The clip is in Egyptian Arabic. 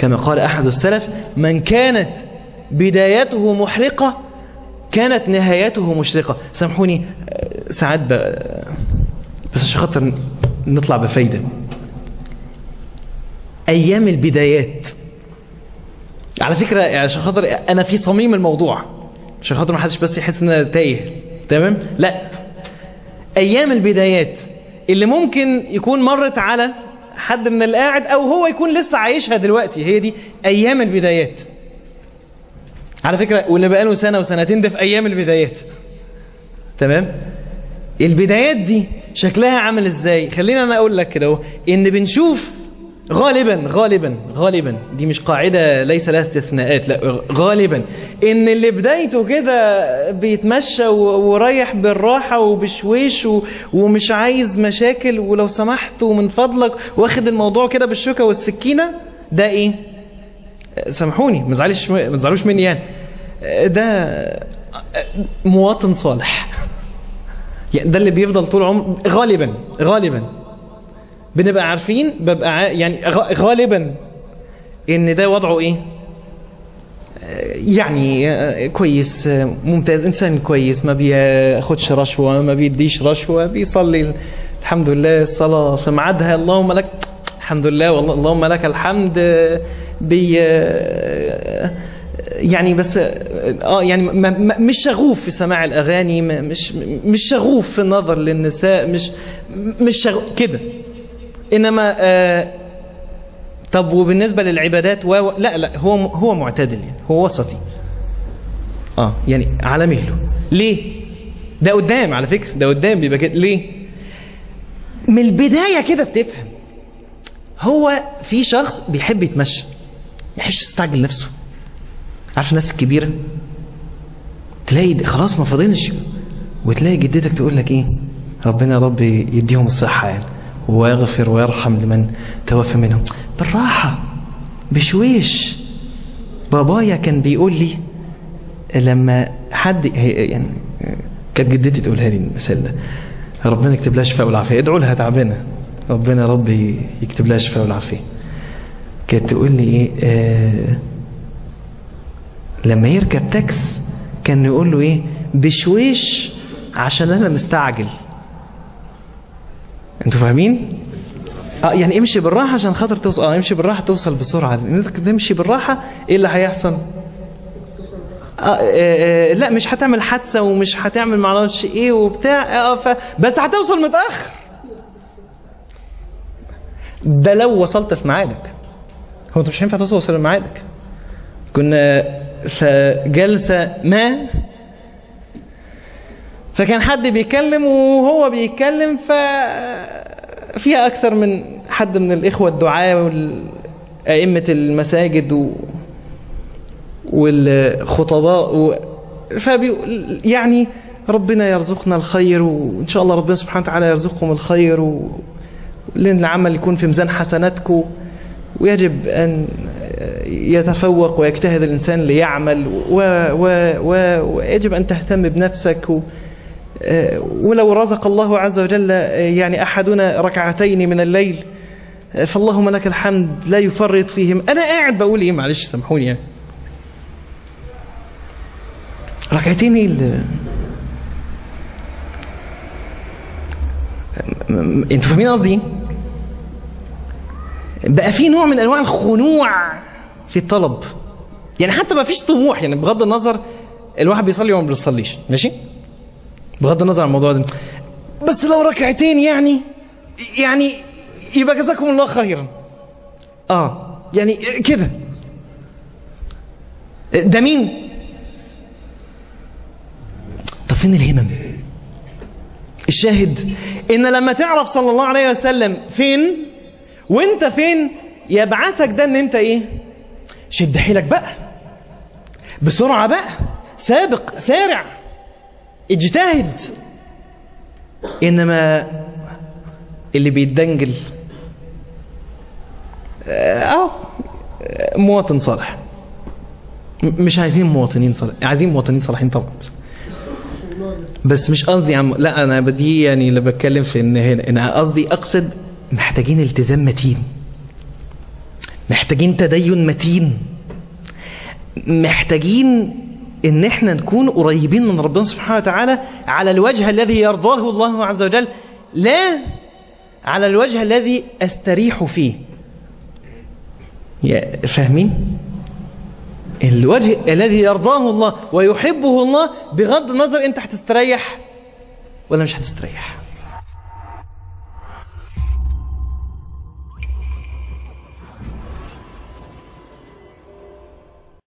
كما قال أحد السلف من كانت بدايته محرقة كانت نهايته مشرقة سامحوني آه، ساعات ب... بس عشان خاطر نطلع بفايدة أيام البدايات على فكرة عشان خاطر أنا في صميم الموضوع عشان خاطر ما حدش بس يحس إن أنا تايه تمام لا أيام البدايات اللي ممكن يكون مرت على حد من القاعد أو هو يكون لسه عايشها دلوقتي هي دي أيام البدايات على فكرة واللي بقاله سنة وسنتين ده في أيام البدايات تمام البدايات دي شكلها عامل ازاي خلينا انا اقول لك كده اهو ان بنشوف غالبا غالبا غالبا دي مش قاعدة ليس لها استثناءات لا غالبا ان اللي بدايته كده بيتمشى و- ورايح بالراحة وبشويش و- ومش عايز مشاكل ولو سمحت ومن فضلك واخد الموضوع كده بالشوكة والسكينة ده ايه سامحوني ما تزعلوش ما تزعلوش مني يعني ده مواطن صالح يعني ده اللي بيفضل طول عمره غالبا غالبا بنبقى عارفين ببقى ع- يعني غ- غالبا ان ده وضعه ايه آه، يعني آه، كويس آه، ممتاز انسان كويس ما بياخدش رشوه ما بيديش رشوه بيصلي الحمد لله الصلاه في ميعادها اللهم لك الحمد لله والله اللهم لك الحمد آه، بي آه، يعني بس اه يعني ما ما مش شغوف في سماع الاغاني ما- مش مش شغوف في النظر للنساء مش مش شغوف كده انما آه طب وبالنسبه للعبادات و... لا لا هو هو معتدل يعني هو وسطي اه يعني على مهله ليه ده قدام على فكره ده قدام بيبقى كده ليه من البدايه كده بتفهم هو في شخص بيحب يتمشى ما يحبش يستعجل نفسه عارف الناس الكبيره تلاقي خلاص ما فاضلش وتلاقي جدتك تقول لك ايه ربنا يا رب يديهم الصحه يعني ويغفر ويرحم لمن توفى منهم بالراحه بشويش بابايا كان بيقول لي لما حد هي- يعني كانت جدتي تقولها لي المثال ده ربنا يكتب لها شفاء والعافيه ادعوا لها تعبانه ربنا يا رب يكتب لها شفاء والعافيه كانت تقول لي ايه آه لما يركب تاكس كان يقول له ايه بشويش عشان انا مستعجل انتوا فاهمين اه يعني امشي بالراحه عشان خاطر توصل اه امشي بالراحه توصل بسرعه انك تمشي بالراحه ايه اللي هيحصل آه آه آه لا مش هتعمل حادثه ومش هتعمل معرفش ايه وبتاع اه ف... بس هتوصل متاخر ده لو وصلت في ميعادك هو انت مش هينفع توصل في ميعادك كنا في جلسه ما فكان حد بيتكلم وهو بيتكلم ف فيها أكثر من حد من الإخوة الدعاة وأئمة المساجد و... والخطباء و... فبي... يعني ربنا يرزقنا الخير وإن شاء الله ربنا سبحانه وتعالى يرزقكم الخير و... لأن العمل يكون في ميزان حسناتكم ويجب أن يتفوق ويجتهد الإنسان ليعمل و... و... و... ويجب أن تهتم بنفسك و... ولو رزق الله عز وجل يعني أحدنا ركعتين من الليل فاللهم لك الحمد لا يفرط فيهم أنا قاعد بقول إيه معلش سامحوني يعني ركعتين ال... انتوا فاهمين قصدي بقى في نوع من انواع الخنوع في الطلب يعني حتى ما فيش طموح يعني بغض النظر الواحد بيصلي وما بيصليش ماشي بغض النظر عن الموضوع ده بس لو ركعتين يعني يعني يبقى جزاكم الله خيرا اه يعني كده ده مين طب فين الهمم الشاهد ان لما تعرف صلى الله عليه وسلم فين وانت فين يبعثك ده ان انت ايه شد حيلك بقى بسرعة بقى سابق سارع اجتهد انما اللي بيتدنجل اه مواطن صالح مش عايزين مواطنين صالح عايزين مواطنين صالحين طبعا بس مش قصدي عم لا انا بدي يعني اللي بتكلم في ان هنا انا قصدي اقصد محتاجين التزام متين محتاجين تدين متين محتاجين ان احنا نكون قريبين من ربنا سبحانه وتعالى على الوجه الذي يرضاه الله عز وجل لا على الوجه الذي استريح فيه يا فاهمين الوجه الذي يرضاه الله ويحبه الله بغض النظر انت هتستريح ولا مش هتستريح